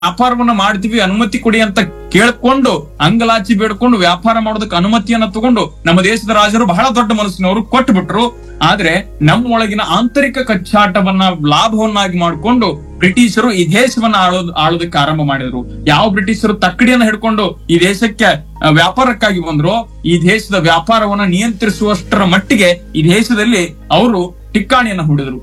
ವ್ಯಾಪಾರವನ್ನ ಮಾಡ್ತೀವಿ ಅನುಮತಿ ಕೊಡಿ ಅಂತ ಕೇಳ್ಕೊಂಡು ಅಂಗಲಾಚಿ ಬೇಡ್ಕೊಂಡು ವ್ಯಾಪಾರ ಮಾಡೋದಕ್ಕೆ ಅನುಮತಿಯನ್ನ ತಗೊಂಡು ನಮ್ಮ ದೇಶದ ರಾಜರು ಬಹಳ ದೊಡ್ಡ ಮನಸ್ಸಿನವರು ಕೊಟ್ಟು ಬಿಟ್ರು ಆದ್ರೆ ನಮ್ಮ ಒಳಗಿನ ಆಂತರಿಕ ಕಚ್ಚಾಟವನ್ನ ಲಾಭವನ್ನಾಗಿ ಮಾಡಿಕೊಂಡು ಬ್ರಿಟಿಷರು ಈ ದೇಶವನ್ನ ಆಳೋದ್ ಆಳೋದಕ್ಕೆ ಆರಂಭ ಮಾಡಿದ್ರು ಯಾವ ಬ್ರಿಟಿಷರು ತಕ್ಕಡಿಯನ್ನ ಹಿಡ್ಕೊಂಡು ಈ ದೇಶಕ್ಕೆ ಆ, ವ್ಯಾಪಾರಕ್ಕಾಗಿ ಬಂದ್ರು ಈ ದೇಶದ ವ್ಯಾಪಾರವನ್ನ ನಿಯಂತ್ರಿಸುವಷ್ಟರ ಮಟ್ಟಿಗೆ ಈ ದೇಶದಲ್ಲಿ ಅವರು ಟಿಕ್ಕಾಣಿಯನ್ನ ಹೂಡಿದ್ರು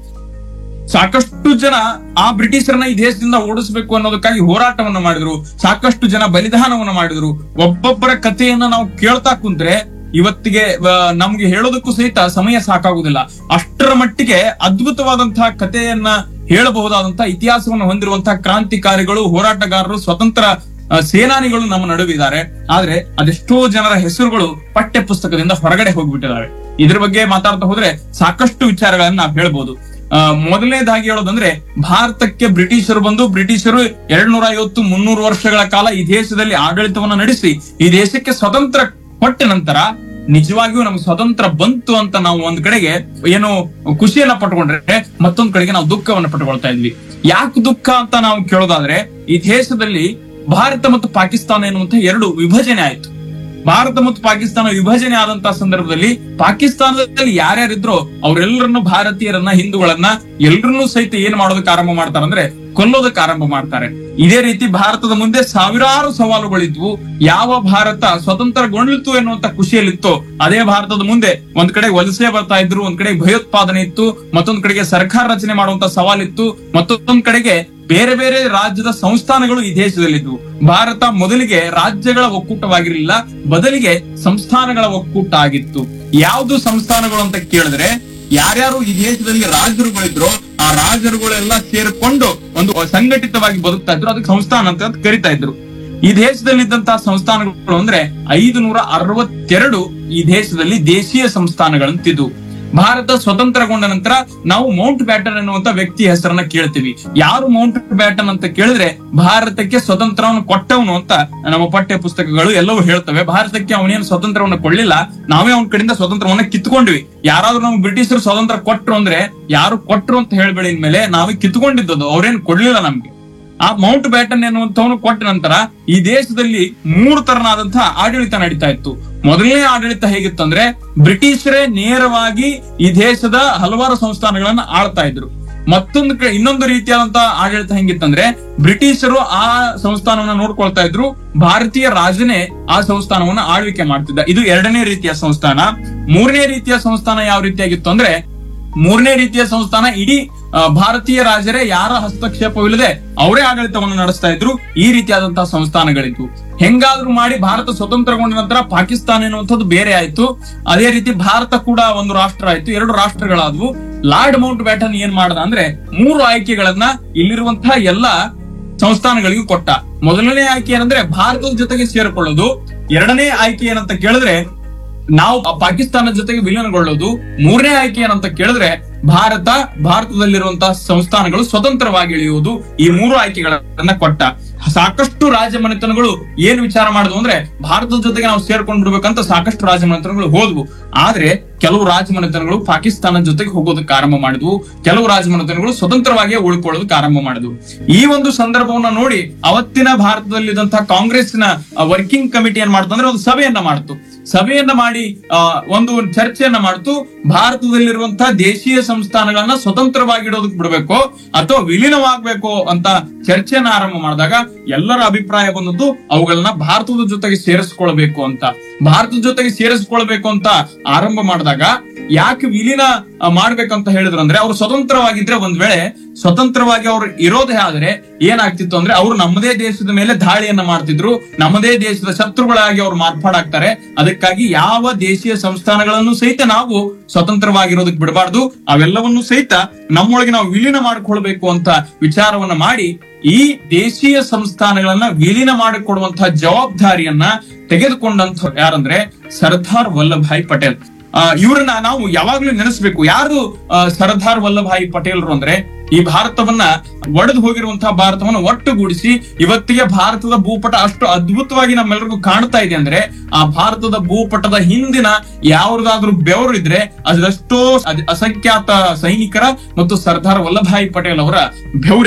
ಸಾಕಷ್ಟು ಜನ ಆ ಬ್ರಿಟಿಷರನ್ನ ಈ ದೇಶದಿಂದ ಓಡಿಸ್ಬೇಕು ಅನ್ನೋದಕ್ಕಾಗಿ ಹೋರಾಟವನ್ನ ಮಾಡಿದ್ರು ಸಾಕಷ್ಟು ಜನ ಬಲಿದಾನವನ್ನ ಮಾಡಿದ್ರು ಒಬ್ಬೊಬ್ಬರ ಕಥೆಯನ್ನ ನಾವು ಕೇಳ್ತಾ ಕುಂತ್ರೆ ಇವತ್ತಿಗೆ ಆ, ನಮ್ಗೆ ಹೇಳೋದಕ್ಕೂ ಸಹಿತ ಸಮಯ ಸಾಕಾಗುದಿಲ್ಲ ಅಷ್ಟರ ಮಟ್ಟಿಗೆ ಅದ್ಭುತವಾದಂತಹ ಕಥೆಯನ್ನ ಹೇಳಬಹುದಾದಂತಹ ಇತಿಹಾಸವನ್ನು ಹೊಂದಿರುವಂತಹ ಕ್ರಾಂತಿಕಾರಿಗಳು ಹೋರಾಟಗಾರರು ಸ್ವತಂತ್ರ ಆ, ಸೇನಾನಿಗಳು ನಮ್ಮ ನಡುವಿದ್ದಾರೆ ಆದ್ರೆ ಅದೆಷ್ಟೋ ಜನರ ಹೆಸರುಗಳು ಪಠ್ಯ ಪುಸ್ತಕದಿಂದ ಹೊರಗಡೆ ಹೋಗ್ಬಿಟ್ಟಿದ್ದಾರೆ ಇದ್ರ ಬಗ್ಗೆ ಮಾತಾಡ್ತಾ ಹೋದ್ರೆ ಸಾಕಷ್ಟು ವಿಚಾರಗಳನ್ನ ನಾವು ಹೇಳ್ಬೋದು ಆ, ಮೊದಲನೇದಾಗಿ ಹೇಳೋದಂದ್ರೆ ಭಾರತಕ್ಕೆ ಬ್ರಿಟಿಷರು ಬಂದು ಬ್ರಿಟಿಷರು ಎರಡ್ ನೂರ ಐವತ್ತು ಮುನ್ನೂರು ವರ್ಷಗಳ ಕಾಲ ಈ ದೇಶದಲ್ಲಿ ಆಡಳಿತವನ್ನ ನಡೆಸಿ ಈ ದೇಶಕ್ಕೆ ಸ್ವತಂತ್ರ ಕೊಟ್ಟ ನಂತರ ನಿಜವಾಗಿಯೂ ನಮ್ಗೆ ಸ್ವತಂತ್ರ ಬಂತು ಅಂತ ನಾವು ಒಂದ್ ಕಡೆಗೆ ಏನು ಖುಷಿಯನ್ನ ಪಟ್ಕೊಂಡ್ರೆ ಮತ್ತೊಂದ್ ಕಡೆಗೆ ನಾವು ದುಃಖವನ್ನ ಪಟ್ಕೊಳ್ತಾ ಇದ್ವಿ ಯಾಕೆ ದುಃಖ ಅಂತ ನಾವು ಕೇಳೋದಾದ್ರೆ ಈ ದೇಶದಲ್ಲಿ ಭಾರತ ಮತ್ತು ಪಾಕಿಸ್ತಾನ ಎನ್ನುವಂತ ಎರಡು ವಿಭಜನೆ ಆಯ್ತು ಭಾರತ ಮತ್ತು ಪಾಕಿಸ್ತಾನ ವಿಭಜನೆ ಆದಂತಹ ಸಂದರ್ಭದಲ್ಲಿ ಪಾಕಿಸ್ತಾನದಲ್ಲಿ ಯಾರ್ಯಾರಿದ್ರೋ ಅವರೆಲ್ಲರನ್ನು ಭಾರತೀಯರನ್ನ ಹಿಂದೂಗಳನ್ನ ಎಲ್ಲರನ್ನೂ ಸಹಿತ ಏನ್ ಮಾಡೋದಕ್ಕೆ ಆರಂಭ ಮಾಡ್ತಾರಂದ್ರೆ ಕೊಲ್ಲೋದಕ್ಕೆ ಆರಂಭ ಮಾಡ್ತಾರೆ ಇದೇ ರೀತಿ ಭಾರತದ ಮುಂದೆ ಸಾವಿರಾರು ಸವಾಲುಗಳಿದ್ವು ಯಾವ ಭಾರತ ಸ್ವತಂತ್ರಗೊಂಡಿತು ಎನ್ನುವಂತ ಖುಷಿಯಲ್ಲಿತ್ತು ಅದೇ ಭಾರತದ ಮುಂದೆ ಒಂದ್ ಕಡೆ ವಲಸೆ ಬರ್ತಾ ಇದ್ರು ಒಂದ್ ಕಡೆ ಭಯೋತ್ಪಾದನೆ ಇತ್ತು ಮತ್ತೊಂದ್ ಕಡೆಗೆ ಸರ್ಕಾರ ರಚನೆ ಮಾಡುವಂತ ಸವಾಲಿತ್ತು ಮತ್ತೊಂದ್ ಕಡೆಗೆ ಬೇರೆ ಬೇರೆ ರಾಜ್ಯದ ಸಂಸ್ಥಾನಗಳು ಈ ದೇಶದಲ್ಲಿದ್ವು ಭಾರತ ಮೊದಲಿಗೆ ರಾಜ್ಯಗಳ ಒಕ್ಕೂಟವಾಗಿರಲಿಲ್ಲ ಬದಲಿಗೆ ಸಂಸ್ಥಾನಗಳ ಒಕ್ಕೂಟ ಆಗಿತ್ತು ಯಾವುದು ಸಂಸ್ಥಾನಗಳು ಅಂತ ಕೇಳಿದ್ರೆ ಯಾರ್ಯಾರು ಈ ದೇಶದಲ್ಲಿ ರಾಜರುಗಳಿದ್ರು ಆ ರಾಜರುಗಳೆಲ್ಲ ಸೇರ್ಕೊಂಡು ಒಂದು ಸಂಘಟಿತವಾಗಿ ಬದುಕ್ತಾ ಇದ್ರು ಅದಕ್ಕೆ ಸಂಸ್ಥಾನ ಅಂತ ಕರಿತಾ ಇದ್ರು ಈ ದೇಶದಲ್ಲಿದ್ದಂತಹ ಸಂಸ್ಥಾನಗಳು ಅಂದ್ರೆ ಐದು ನೂರ ಅರವತ್ತೆರಡು ಈ ದೇಶದಲ್ಲಿ ದೇಶೀಯ ಸಂಸ್ಥಾನಗಳಂತಿದ್ವು ಭಾರತ ಸ್ವತಂತ್ರಗೊಂಡ ನಂತರ ನಾವು ಮೌಂಟ್ ಬ್ಯಾಟನ್ ಎನ್ನುವಂತ ವ್ಯಕ್ತಿ ಹೆಸರನ್ನ ಕೇಳ್ತೀವಿ ಯಾರು ಮೌಂಟ್ ಬ್ಯಾಟನ್ ಅಂತ ಕೇಳಿದ್ರೆ ಭಾರತಕ್ಕೆ ಸ್ವತಂತ್ರವನ್ನು ಕೊಟ್ಟವನು ಅಂತ ನಮ್ಮ ಪಠ್ಯ ಪುಸ್ತಕಗಳು ಎಲ್ಲವೂ ಹೇಳ್ತವೆ ಭಾರತಕ್ಕೆ ಅವನೇನು ಸ್ವತಂತ್ರವನ್ನು ಕೊಳ್ಳಿಲ್ಲ ನಾವೇ ಅವನ ಕಡೆಯಿಂದ ಸ್ವತಂತ್ರವನ್ನ ಕಿತ್ಕೊಂಡ್ವಿ ಯಾರಾದ್ರೂ ನಮ್ಗೆ ಬ್ರಿಟಿಷರು ಸ್ವತಂತ್ರ ಕೊಟ್ರು ಅಂದ್ರೆ ಯಾರು ಕೊಟ್ರು ಅಂತ ಹೇಳ್ಬೇಡಿ ಮೇಲೆ ನಾವೇ ಕಿತ್ಕೊಂಡಿದ್ದದು ಅವ್ರೇನು ಕೊಡ್ಲಿಲ್ಲ ನಮ್ಗೆ ಆ ಮೌಂಟ್ ಬ್ಯಾಟನ್ ಎನ್ನುವಂತವನು ಕೊಟ್ಟ ನಂತರ ಈ ದೇಶದಲ್ಲಿ ಮೂರು ತರನಾದಂತಹ ಆಡಳಿತ ನಡೀತಾ ಇತ್ತು ಮೊದಲನೇ ಆಡಳಿತ ಹೇಗಿತ್ತು ಅಂದ್ರೆ ಬ್ರಿಟಿಷರೇ ನೇರವಾಗಿ ಈ ದೇಶದ ಹಲವಾರು ಸಂಸ್ಥಾನಗಳನ್ನ ಆಳ್ತಾ ಇದ್ರು ಮತ್ತೊಂದು ಕ- ಇನ್ನೊಂದು ರೀತಿಯಾದಂತಹ ಆಡಳಿತ ಹೆಂಗಿತ್ತಂದ್ರೆ ಬ್ರಿಟಿಷರು ಆ ಸಂಸ್ಥಾನವನ್ನ ನೋಡ್ಕೊಳ್ತಾ ಇದ್ರು ಭಾರತೀಯ ರಾಜನೇ ಆ ಸಂಸ್ಥಾನವನ್ನ ಆಳ್ವಿಕೆ ಮಾಡ್ತಿದ್ದ ಇದು ಎರಡನೇ ರೀತಿಯ ಸಂಸ್ಥಾನ ಮೂರನೇ ರೀತಿಯ ಸಂಸ್ಥಾನ ಯಾವ ರೀತಿಯಾಗಿತ್ತು ಅಂದ್ರೆ ಮೂರನೇ ರೀತಿಯ ಸಂಸ್ಥಾನ ಇಡೀ ಆ, ಭಾರತೀಯ ರಾಜರೇ ಯಾರ ಹಸ್ತಕ್ಷೇಪವಿಲ್ಲದೆ ಅವರೇ ಆಡಳಿತವನ್ನು ನಡೆಸ್ತಾ ಇದ್ರು ಈ ರೀತಿಯಾದಂತಹ ಸಂಸ್ಥಾನಗಳಿದ್ವು ಹೆಂಗಾದ್ರೂ ಮಾಡಿ ಭಾರತ ಸ್ವತಂತ್ರಗೊಂಡ ನಂತರ ಪಾಕಿಸ್ತಾನ ಎನ್ನುವಂಥದ್ದು ಬೇರೆ ಆಯ್ತು ಅದೇ ರೀತಿ ಭಾರತ ಕೂಡ ಒಂದು ರಾಷ್ಟ್ರ ಆಯ್ತು ಎರಡು ರಾಷ್ಟ್ರಗಳಾದ್ವು ಲಾರ್ಡ್ ಮೌಂಟ್ ಬ್ಯಾಟನ್ ಏನ್ ಮಾಡ್ದ ಅಂದ್ರೆ ಮೂರು ಆಯ್ಕೆಗಳನ್ನ ಇಲ್ಲಿರುವಂತಹ ಎಲ್ಲಾ ಸಂಸ್ಥಾನಗಳಿಗೂ ಕೊಟ್ಟ ಮೊದಲನೇ ಆಯ್ಕೆ ಏನಂದ್ರೆ ಭಾರತದ ಜೊತೆಗೆ ಸೇರಿಕೊಳ್ಳೋದು ಎರಡನೇ ಆಯ್ಕೆ ಏನಂತ ಕೇಳಿದ್ರೆ ನಾವು ಪಾಕಿಸ್ತಾನದ ಜೊತೆಗೆ ವಿಲೀನಗೊಳ್ಳೋದು ಮೂರನೇ ಆಯ್ಕೆ ಏನಂತ ಕೇಳಿದ್ರೆ ಭಾರತ ಭಾರತದಲ್ಲಿರುವಂತಹ ಸಂಸ್ಥಾನಗಳು ಸ್ವತಂತ್ರವಾಗಿ ಇಳಿಯುವುದು ಈ ಮೂರು ಆಯ್ಕೆಗಳನ್ನ ಕೊಟ್ಟ ಸಾಕಷ್ಟು ರಾಜಮನೆತನಗಳು ಏನ್ ವಿಚಾರ ಮಾಡಿದ್ವು ಅಂದ್ರೆ ಭಾರತದ ಜೊತೆಗೆ ನಾವು ಸೇರ್ಕೊಂಡು ಬಿಡ್ಬೇಕಂತ ಸಾಕಷ್ಟು ರಾಜಮನೆತನಗಳು ಹೋದ್ವು ಆದ್ರೆ ಕೆಲವು ರಾಜಮನೆತನಗಳು ಪಾಕಿಸ್ತಾನದ ಜೊತೆಗೆ ಹೋಗೋದಕ್ಕೆ ಆರಂಭ ಮಾಡಿದ್ವು ಕೆಲವು ರಾಜಮನೆತನಗಳು ಸ್ವತಂತ್ರವಾಗಿಯೇ ಉಳ್ಕೊಳ್ಳೋದಕ್ಕೆ ಆರಂಭ ಮಾಡಿದ್ವು ಈ ಒಂದು ಸಂದರ್ಭವನ್ನ ನೋಡಿ ಅವತ್ತಿನ ಭಾರತದಲ್ಲಿದ್ದಂತಹ ಕಾಂಗ್ರೆಸ್ನ ವರ್ಕಿಂಗ್ ಕಮಿಟಿ ಏನ್ ಮಾಡ್ತು ಅಂದ್ರೆ ಒಂದು ಸಭೆಯನ್ನ ಮಾಡ್ತು ಸಭೆಯನ್ನ ಮಾಡಿ ಆ, ಒಂದು ಚರ್ಚೆಯನ್ನ ಮಾಡ್ತು ಭಾರತದಲ್ಲಿರುವಂತಹ ದೇಶೀಯ ಸಂಸ್ಥಾನಗಳನ್ನ ಸ್ವತಂತ್ರವಾಗಿಡೋದಕ್ಕೆ ಬಿಡಬೇಕು ಅಥವಾ ವಿಲೀನವಾಗಬೇಕು ಅಂತ ಚರ್ಚೆಯನ್ನ ಆರಂಭ ಮಾಡಿದಾಗ ಎಲ್ಲರ ಅಭಿಪ್ರಾಯ ಬಂದದ್ದು ಅವುಗಳನ್ನ ಭಾರತದ ಜೊತೆಗೆ ಸೇರಿಸ್ಕೊಳ್ಬೇಕು ಅಂತ ಭಾರತದ ಜೊತೆಗೆ ಸೇರಿಸ್ಕೊಳ್ಬೇಕು ಅಂತ ಆರಂಭ ಮಾಡಿದಾಗ ಯಾಕೆ ವಿಲೀನ ಆ, ಮಾಡ್ಬೇಕಂತ ಹೇಳಿದ್ರು ಅಂದ್ರೆ ಅವ್ರು ಸ್ವತಂತ್ರವಾಗಿದ್ರೆ ಒಂದ್ ವೇಳೆ ಸ್ವತಂತ್ರವಾಗಿ ಅವ್ರು ಇರೋದೇ ಆದ್ರೆ ಏನಾಗ್ತಿತ್ತು ಅಂದ್ರೆ ಅವ್ರು ನಮ್ಮದೇ ದೇಶದ ಮೇಲೆ ದಾಳಿಯನ್ನ ಮಾಡ್ತಿದ್ರು ನಮ್ಮದೇ ದೇಶದ ಶತ್ರುಗಳಾಗಿ ಅವ್ರು ಮಾರ್ಪಾಡಾಗ್ತಾರೆ ಅದಕ್ಕಾಗಿ ಯಾವ ದೇಶೀಯ ಸಂಸ್ಥಾನಗಳನ್ನು ಸಹಿತ ನಾವು ಸ್ವತಂತ್ರವಾಗಿರೋದಕ್ಕೆ ಬಿಡಬಾರ್ದು ಅವೆಲ್ಲವನ್ನು ಸಹಿತ ನಮ್ಮೊಳಗೆ ನಾವು ವಿಲೀನ ಮಾಡಿಕೊಳ್ಬೇಕು ಅಂತ ವಿಚಾರವನ್ನ ಮಾಡಿ ಈ ದೇಶೀಯ ಸಂಸ್ಥಾನಗಳನ್ನ ವಿಲೀನ ಮಾಡಿಕೊಡುವಂತಹ ಜವಾಬ್ದಾರಿಯನ್ನ ತೆಗೆದುಕೊಂಡಂತ ಯಾರಂದ್ರೆ ಸರ್ದಾರ್ ವಲ್ಲಭಾಯಿ ಪಟೇಲ್ ಆ, ಇವ್ರನ್ನ ನಾವು ಯಾವಾಗ್ಲೂ ನೆನೆಸ್ಬೇಕು ಯಾರು ಆ, ಸರ್ದಾರ್ ವಲ್ಲಭಾಯಿ ಪಟೇಲ್ರು ಅಂದ್ರೆ ಈ ಭಾರತವನ್ನ ಒಡೆದು ಹೋಗಿರುವಂತಹ ಭಾರತವನ್ನ ಒಟ್ಟುಗೂಡಿಸಿ ಇವತ್ತಿಗೆ ಭಾರತದ ಭೂಪಟ ಅಷ್ಟು ಅದ್ಭುತವಾಗಿ ನಮ್ಮೆಲ್ಲರಿಗೂ ಕಾಣ್ತಾ ಇದೆ ಅಂದ್ರೆ ಆ ಭಾರತದ ಭೂಪಟದ ಹಿಂದಿನ ಯಾವ್ದಾದ್ರೂ ಬೆವರು ಇದ್ರೆ ಅದೆಷ್ಟೋ ಅದ್- ಅಸಂಖ್ಯಾತ ಸೈನಿಕರ ಮತ್ತು ಸರ್ದಾರ್ ವಲ್ಲಭಾಯಿ ಪಟೇಲ್ ಅವರ ಬೆವರಿದೆ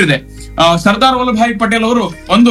ಆ, ಸರ್ದಾರ್ ವಲ್ಲಭಾಯಿ ಪಟೇಲ್ ಅವರು ಒಂದು